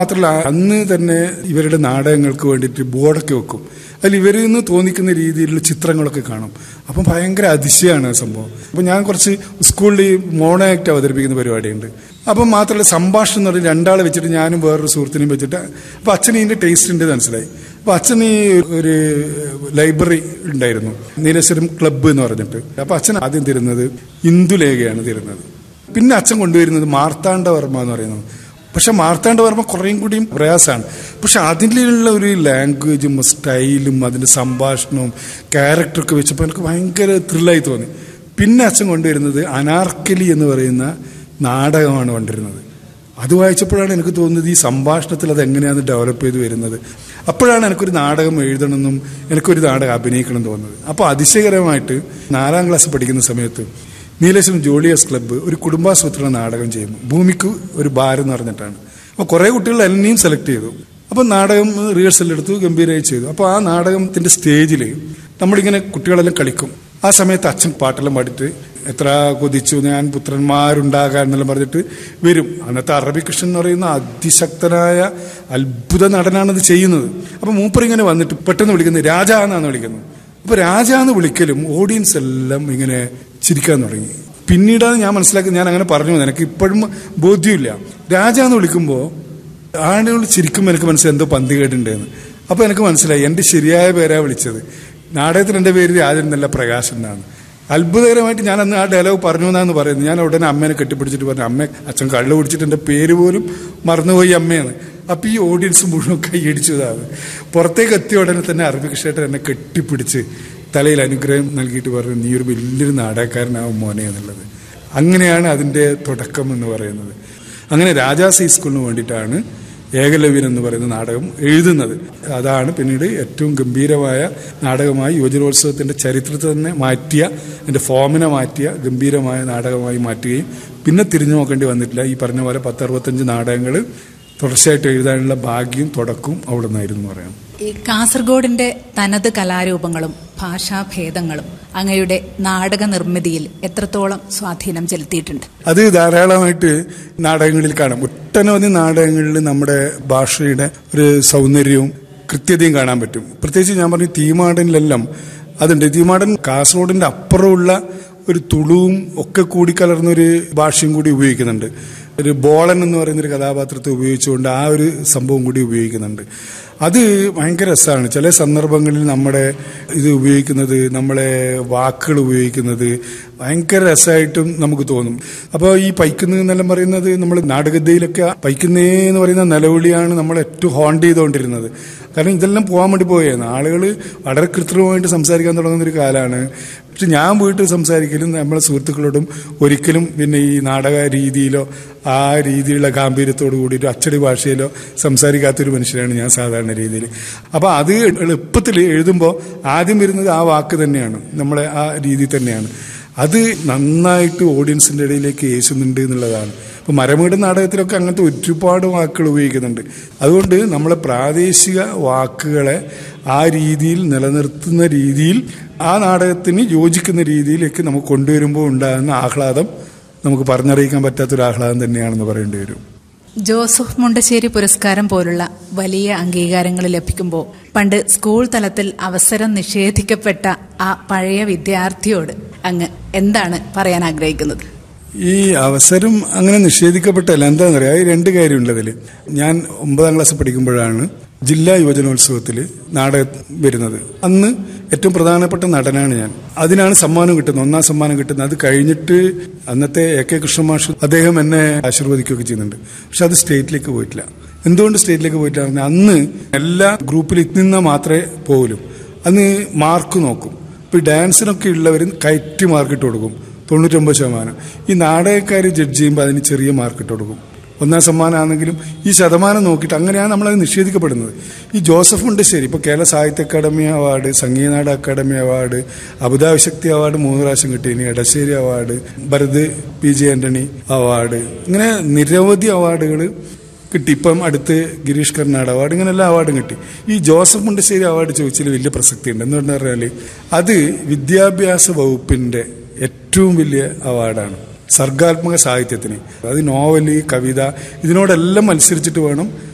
മാത്രമല്ല അന്ന് തന്നെ ഇവരുടെ നാടകങ്ങൾക്ക് വേണ്ടിയിട്ട് ബോർഡൊക്കെ വെക്കും അതിൽ ഇവരിൽ നിന്ന് തോന്നിക്കുന്ന രീതിയിലുള്ള ചിത്രങ്ങളൊക്കെ കാണും അപ്പം ഭയങ്കര അതിശയമാണ് ആ സംഭവം അപ്പം ഞാൻ കുറച്ച് സ്കൂളിൽ മോണോ ആക്ട് അവതരിപ്പിക്കുന്ന പരിപാടിയുണ്ട് അപ്പം മാത്രമല്ല സംഭാഷണം എന്ന് പറഞ്ഞാൽ രണ്ടാളെ വെച്ചിട്ട് ഞാനും വേറൊരു സുഹൃത്തിനെയും വെച്ചിട്ട് അപ്പം അച്ഛന് ഇതിൻ്റെ ടേസ്റ്റ് ഉണ്ട് മനസ്സിലായി അപ്പം അച്ഛൻ ഈ ഒരു ലൈബ്രറി ഉണ്ടായിരുന്നു നീലേശ്വരം ക്ലബ്ബ് എന്ന് പറഞ്ഞിട്ട് അപ്പം അച്ഛൻ ആദ്യം തരുന്നത് ഇന്ദുലേഖയാണ് തരുന്നത് പിന്നെ അച്ഛൻ കൊണ്ടുവരുന്നത് മാർത്താണ്ഡവർമ്മ എന്ന് പറയുന്നത് പക്ഷെ മാർത്താണ്ഡവർമ്മ കുറേയും കൂടിയും പ്രയാസമാണ് പക്ഷെ അതിലുള്ള ഒരു ലാംഗ്വേജും സ്റ്റൈലും അതിന്റെ സംഭാഷണവും ക്യാരക്ടറൊക്കെ വെച്ചപ്പോൾ എനിക്ക് ഭയങ്കര ത്രില്ലായി തോന്നി പിന്നെ അച്ഛൻ കൊണ്ടുവരുന്നത് അനാർക്കലി എന്ന് പറയുന്ന നാടകമാണ് കൊണ്ടുവരുന്നത് അത് വായിച്ചപ്പോഴാണ് എനിക്ക് തോന്നുന്നത് ഈ സംഭാഷണത്തിൽ അത് എങ്ങനെയാണ് ഡെവലപ്പ് ചെയ്ത് വരുന്നത് അപ്പോഴാണ് എനിക്കൊരു നാടകം എഴുതണമെന്നും എനിക്കൊരു നാടകം അഭിനയിക്കണം തോന്നുന്നത് അപ്പോൾ അതിശയകരമായിട്ട് നാലാം ക്ലാസ് പഠിക്കുന്ന സമയത്ത് നീലേശ്വരം ജോളിയസ് ക്ലബ്ബ് ഒരു കുടുംബാസൂത്രണ നാടകം ചെയ്യുന്നു ഭൂമിക്ക് ഒരു ഭാരം എന്ന് പറഞ്ഞിട്ടാണ് അപ്പോൾ കുറേ കുട്ടികൾ എന്നെയും സെലക്ട് ചെയ്തു അപ്പം നാടകം റിഹേഴ്സൽ എടുത്തു ഗംഭീരമായി ചെയ്തു അപ്പോൾ ആ നാടകത്തിന്റെ സ്റ്റേജിൽ നമ്മളിങ്ങനെ കുട്ടികളെല്ലാം കളിക്കും ആ സമയത്ത് അച്ഛൻ പാട്ടെല്ലാം പാടിയിട്ട് എത്ര കൊതിച്ചു ഞാൻ പുത്രന്മാരുണ്ടാകാൻ എന്നെല്ലാം പറഞ്ഞിട്ട് വരും അന്നത്തെ അറബി കൃഷ്ണൻ എന്ന് പറയുന്ന അതിശക്തനായ അത്ഭുത നടനാണ് ഇത് ചെയ്യുന്നത് അപ്പം മൂപ്പർ ഇങ്ങനെ വന്നിട്ട് പെട്ടെന്ന് വിളിക്കുന്നത് രാജ എന്നാണ് വിളിക്കുന്നത് അപ്പൊ രാജ എന്ന് വിളിക്കലും ഓഡിയൻസ് എല്ലാം ഇങ്ങനെ ചിരിക്കാൻ തുടങ്ങി പിന്നീടാണ് ഞാൻ മനസ്സിലാക്കി ഞാൻ അങ്ങനെ പറഞ്ഞു എനിക്ക് ഇപ്പോഴും ബോധ്യമില്ല രാജ എന്ന് വിളിക്കുമ്പോൾ ആളുകൾ ചിരിക്കുമ്പോൾ എനിക്ക് മനസ്സിലായി എന്തോ പന്തികേടുണ്ടെന്ന് അപ്പൊ എനിക്ക് മനസ്സിലായി എന്റെ ശരിയായ പേരാ വിളിച്ചത് നാടകത്തിൽ എന്റെ പേര് രാജൻ എന്നല്ല പ്രകാശൻ എന്നാണ് അത്ഭുതകരമായിട്ട് ഞാൻ അന്ന് ആ ഡയലോഗ് പറഞ്ഞു എന്നാന്ന് പറയുന്നത് ഞാൻ ഉടനെ അമ്മേനെ കെട്ടിപ്പിടിച്ചിട്ട് പറഞ്ഞു അമ്മ അച്ഛൻ കള്ളു കുടിച്ചിട്ട് എന്റെ പേര് പോലും മറന്നുപോയി അമ്മയാണ് അപ്പൊ ഈ ഓഡിയൻസ് മുഴുവൻ കൈയടിച്ചതാണ് പുറത്തേക്ക് എത്തിയ ഉടനെ തന്നെ അറബികൃഷ്ണേട്ടൻ എന്നെ കെട്ടിപ്പിടിച്ച് തലയിൽ അനുഗ്രഹം നൽകിയിട്ട് പറഞ്ഞു നീ ഒരു വലിയൊരു നാടകക്കാരനാവും മോനെ എന്നുള്ളത് അങ്ങനെയാണ് അതിന്റെ തുടക്കം എന്ന് പറയുന്നത് അങ്ങനെ രാജാസ് ഹൈസ്കൂളിന് വേണ്ടിയിട്ടാണ് ഏകലവ്യൻ എന്ന് പറയുന്ന നാടകം എഴുതുന്നത് അതാണ് പിന്നീട് ഏറ്റവും ഗംഭീരമായ നാടകമായി യുവജനോത്സവത്തിന്റെ ചരിത്രത്തെ തന്നെ മാറ്റിയ അതിന്റെ ഫോമിനെ മാറ്റിയ ഗംഭീരമായ നാടകമായി മാറ്റുകയും പിന്നെ തിരിഞ്ഞു നോക്കേണ്ടി വന്നിട്ടില്ല ഈ പറഞ്ഞ പോലെ പത്തറുപത്തഞ്ച് നാടകങ്ങൾ തുടർച്ചയായിട്ട് എഴുതാനുള്ള ഭാഗ്യവും തുടക്കവും അവിടെ നിന്നായിരുന്നു പറയാം ഈ കാസർഗോഡിന്റെ തനത് കലാരൂപങ്ങളും ഭാഷാഭേദങ്ങളും അങ്ങയുടെ നാടക നിർമ്മിതിയിൽ എത്രത്തോളം സ്വാധീനം ചെലുത്തിയിട്ടുണ്ട് അത് ധാരാളമായിട്ട് നാടകങ്ങളിൽ കാണാം ഒട്ടനവധി നാടകങ്ങളിൽ നമ്മുടെ ഭാഷയുടെ ഒരു സൗന്ദര്യവും കൃത്യതയും കാണാൻ പറ്റും പ്രത്യേകിച്ച് ഞാൻ പറഞ്ഞു തീമാടനിലെല്ലാം അതുണ്ട് തീമാടൻ കാസർഗോഡിന്റെ അപ്പുറമുള്ള ഒരു തുളുവും ഒക്കെ കൂടി കലർന്നൊരു ഭാഷയും കൂടി ഉപയോഗിക്കുന്നുണ്ട് ഒരു ബോളൻ എന്ന് പറയുന്ന ഒരു കഥാപാത്രത്തെ ഉപയോഗിച്ചുകൊണ്ട് ആ ഒരു സംഭവം കൂടി ഉപയോഗിക്കുന്നുണ്ട് അത് ഭയങ്കര രസമാണ് ചില സന്ദർഭങ്ങളിൽ നമ്മുടെ ഇത് ഉപയോഗിക്കുന്നത് നമ്മളെ വാക്കുകൾ ഉപയോഗിക്കുന്നത് ഭയങ്കര രസമായിട്ടും നമുക്ക് തോന്നും അപ്പോൾ ഈ പൈക്കുന്ന എന്നെല്ലാം പറയുന്നത് നമ്മൾ നാടകതയിലൊക്കെ പൈക്കുന്നേ എന്ന് പറയുന്ന നിലവിളിയാണ് നമ്മൾ ഏറ്റവും ഹോണ്ട് ചെയ്തുകൊണ്ടിരുന്നത് കാരണം ഇതെല്ലാം പോകാൻ വേണ്ടി പോയാണ് ആളുകൾ വളരെ കൃത്രിമമായിട്ട് സംസാരിക്കാൻ തുടങ്ങുന്ന ഒരു കാലമാണ് പക്ഷെ ഞാൻ വീട്ടിൽ സംസാരിക്കലും നമ്മളെ സുഹൃത്തുക്കളോടും ഒരിക്കലും പിന്നെ ഈ നാടക രീതിയിലോ ആ രീതിയിലുള്ള ഗാംഭീര്യത്തോടു കൂടി ഒരു അച്ചടി ഭാഷയിലോ സംസാരിക്കാത്തൊരു മനുഷ്യനാണ് ഞാൻ സാധാരണ രീതിയിൽ അപ്പൊ അത് എളുപ്പത്തിൽ എഴുതുമ്പോൾ ആദ്യം വരുന്നത് ആ വാക്ക് തന്നെയാണ് നമ്മളെ ആ രീതി തന്നെയാണ് അത് നന്നായിട്ട് ഓഡിയൻസിന്റെ ഇടയിലേക്ക് യേശുന്നുണ്ട് എന്നുള്ളതാണ് ഇപ്പൊ മരമീട് നാടകത്തിലൊക്കെ അങ്ങനത്തെ ഒരുപാട് വാക്കുകൾ ഉപയോഗിക്കുന്നുണ്ട് അതുകൊണ്ട് നമ്മളെ പ്രാദേശിക വാക്കുകളെ ആ രീതിയിൽ നിലനിർത്തുന്ന രീതിയിൽ ആ നാടകത്തിന് യോജിക്കുന്ന രീതിയിലേക്ക് നമുക്ക് കൊണ്ടുവരുമ്പോൾ ഉണ്ടാകുന്ന ആഹ്ലാദം നമുക്ക് പറഞ്ഞറിയിക്കാൻ പറ്റാത്തൊരു ആഹ്ലാദം തന്നെയാണെന്ന് പറയേണ്ടി വരും ജോസഫ് മുണ്ടശ്ശേരി പുരസ്കാരം പോലുള്ള വലിയ അംഗീകാരങ്ങൾ ലഭിക്കുമ്പോൾ പണ്ട് സ്കൂൾ തലത്തിൽ അവസരം നിഷേധിക്കപ്പെട്ട ആ പഴയ വിദ്യാർത്ഥിയോട് അങ്ങ് എന്താണ് പറയാൻ ആഗ്രഹിക്കുന്നത് ഈ അവസരം അങ്ങനെ നിഷേധിക്കപ്പെട്ടല്ല എന്താണെന്ന് അറിയാം ഈ രണ്ട് കാര്യമുണ്ട് അതിൽ ഞാൻ ഒമ്പതാം ക്ലാസ് പഠിക്കുമ്പോഴാണ് ജില്ലാ യുവജനോത്സവത്തിൽ നാടകം വരുന്നത് അന്ന് ഏറ്റവും പ്രധാനപ്പെട്ട നടനാണ് ഞാൻ അതിനാണ് സമ്മാനം കിട്ടുന്നത് ഒന്നാം സമ്മാനം കിട്ടുന്നത് അത് കഴിഞ്ഞിട്ട് അന്നത്തെ എ കെ കൃഷ്ണമാഷ് അദ്ദേഹം എന്നെ ആശീർവദിക്കുകയൊക്കെ ചെയ്യുന്നുണ്ട് പക്ഷെ അത് സ്റ്റേറ്റിലേക്ക് പോയിട്ടില്ല എന്തുകൊണ്ട് സ്റ്റേറ്റിലേക്ക് പോയിട്ടില്ല അന്ന് എല്ലാ ഗ്രൂപ്പിൽ നിന്നാൽ മാത്രമേ പോകലൂ അന്ന് മാർക്ക് നോക്കും ഇപ്പൊ ഈ ഡാൻസിനൊക്കെ ഉള്ളവർ കയറ്റി മാർക്ക് ഇട്ട് കൊടുക്കും തൊണ്ണൂറ്റൊമ്പത് ശതമാനം ഈ നാടകക്കാർ ജഡ്ജ് ചെയ്യുമ്പോൾ അതിന് ചെറിയ മാർക്ക് ഇട്ട് കൊടുക്കും ഒന്നാം സമ്മാനമാണെങ്കിലും ഈ ശതമാനം നോക്കിയിട്ട് അങ്ങനെയാണ് നമ്മളത് നിഷേധിക്കപ്പെടുന്നത് ഈ ജോസഫ് മുണ്ടശ്ശേരി ഇപ്പോൾ കേരള സാഹിത്യ അക്കാദമി അവാർഡ് സംഗീതനാട Akademi award Abu Dhabi Sakthi award മൂന്ന് പ്രാവശ്യം കിട്ടി ഇനി Edassery award Bharat P J Antony award ഇങ്ങനെ നിരവധി അവാർഡുകൾ കിട്ടി ഇപ്പം അടുത്ത് ഗിരീഷ് കർണാട് അവാർഡ് ഇങ്ങനെ എല്ലാ അവാർഡും കിട്ടി ഈ ജോസഫ് മുണ്ടശ്ശേരി അവാർഡ് ചോദിച്ചതിൽ വലിയ പ്രസക്തിയുണ്ട് എന്ന് പറഞ്ഞാൽ അത് വിദ്യാഭ്യാസ വകുപ്പിന്റെ ഏറ്റവും വലിയ അവാർഡാണ് സർഗാത്മക സാഹിത്യത്തിന് അത് നോവല് കവിത ഇതിനോടെല്ലാം മത്സരിച്ചിട്ട് വേണം